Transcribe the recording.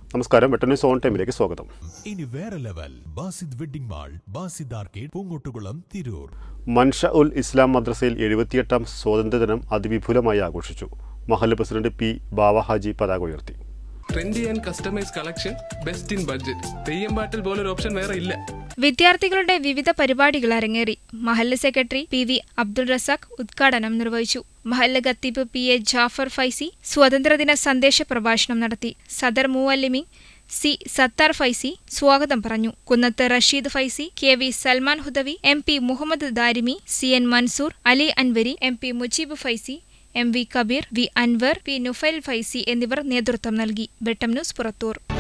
നമസ്കാരം വെട്ടൻ news on ടൈമിലേക്ക് സ്വാഗതം ഇനി വേറെ level Basith wedding mall Basith arcade Poongottukulam Tirur Mansha ul Islam മദ്രസയിൽ എഴുപത്തിയെട്ടാം സ്വാതന്ത്ര്യദിനം അതിവിപുലമായി ആഘോഷിച്ചു മഹല്ല് പ്രസിഡന്റ് പി ബാവ ഹാജി പതാക ഉയർത്തി trendy and customise collection best in budget Theyyam പാട്ടിൽ പോലൊരു ഓപ്ഷൻ വേറെ ഇല്ല വിദ്യാർത്ഥികളുടെ വിവിധ പരിപാടികൾ അരങ്ങേറി മഹല്ല് secretary P V Abdul Razak ഉദ്ഘാടനം നിർവഹിച്ചു മഹല്ല് ഖത്തീബ് പി എ ജാഫർ ഫൈസി സ്വാതന്ത്ര്യദിന സന്ദേശ പ്രഭാഷണം നടത്തി സദർ മൂവല്ലിമി സി സത്താർ ഫൈസി സ്വാഗതം പറഞ്ഞു Kunnath Rasheed Faizi K V Salman Hudavi M P Muhammad Darimi C N Mansoor Ali Anvari M P Mujeeb Faizi M V Kabeer V Anvar P Nufail Faizi എന്നിവർ നേതൃത്വം നൽകി വെട്ടം ന്യൂസ് പുറത്തൂർ